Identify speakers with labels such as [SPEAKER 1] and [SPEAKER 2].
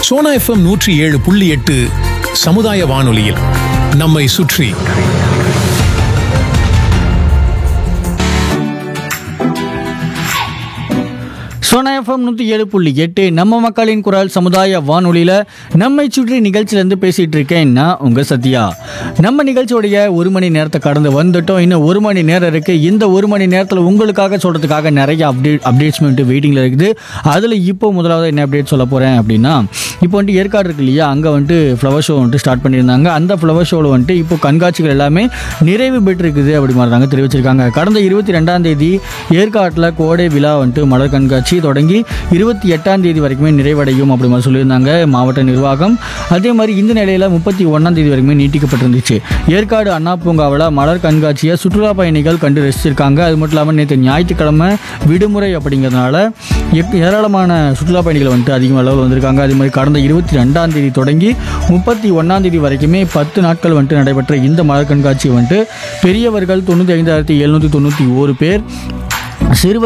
[SPEAKER 1] Sona FM நூற்றி ஏழு புள்ளி எட்டு சமுதாய வானொலியில் நம்மை சுற்றி
[SPEAKER 2] சோனா எஃப்எம் நூற்றி ஏழு புள்ளி எட்டு நம்ம மக்களின் குரல் சமுதாய வானொலியில் நம்மை சுற்றி நிகழ்ச்சியிலேருந்து பேசிகிட்டு இருக்கேன் நான் உங்கள் சத்யா நம்ம நிகழ்ச்சியோடைய ஒரு மணி நேரத்தை கடந்து வந்துட்டோம் இன்னும் ஒரு மணி நேரம் இருக்குது இந்த ஒரு மணி நேரத்தில் உங்களுக்காக சொல்கிறதுக்காக நிறைய அப்டேட் அப்டேட்ஸ் வந்துட்டு வெயிட்டிங்கில் இருக்குது அதில் இப்போ முதலாவது என்ன அப்டேட் சொல்ல போகிறேன் அப்படின்னா இப்போ வந்துட்டு ஏற்காடு இருக்கு இல்லையா அங்கே வந்துட்டு ஃப்ளவர் ஷோ வந்துட்டு ஸ்டார்ட் பண்ணியிருந்தாங்க அந்த ஃப்ளவர் ஷோவில் வந்துட்டு இப்போ கண்காட்சிகள் எல்லாமே நிறைவு பெற்றிருக்குது அப்படி மாதிரி தாங்க தெரிவிச்சிருக்காங்க கடந்த இருபத்தி ரெண்டாம் தேதி ஏற்காட்டில் கோடை விழா வந்துட்டு மலர் கண்காட்சி தொடங்கி இருபத்தி எட்டாம் தேதி வரைக்குமே நிறைவடையும் அப்படி மாதிரி சொல்லியிருந்தாங்க மாவட்ட நிர்வாகம் அதே மாதிரி இந்த நிலையில் முப்பத்தி ஒன்றாம் தேதி வரைக்குமே நீட்டிக்கப்பட்டிருந்துச்சு ஏற்காடு அண்ணா பூங்காவில் மலர் கண்காட்சியை சுற்றுலா பயணிகள் கண்டு ரசிச்சிருக்காங்க அது மட்டும் இல்லாமல் நேற்று ஞாயிற்றுக்கிழமை விடுமுறை அப்படிங்கிறதுனால எக்- ஏராளமான சுற்றுலா பயணிகள் வந்துட்டு அதிக அளவில் வந்திருக்காங்க அதே மாதிரி கடந்த இருபத்தி ரெண்டாம் தேதி தொடங்கி முப்பத்தி ஒன்றாம் தேதி வரைக்குமே பத்து நாட்கள் வந்துட்டு நடைபெற்ற இந்த மலர் கண்காட்சி வந்துட்டு பெரியவர்கள் தொண்ணூற்றி ஐந்தாயிரத்தி எழுநூற்றி தொண்ணூற்றி ஒரு பேர் சிறுவர்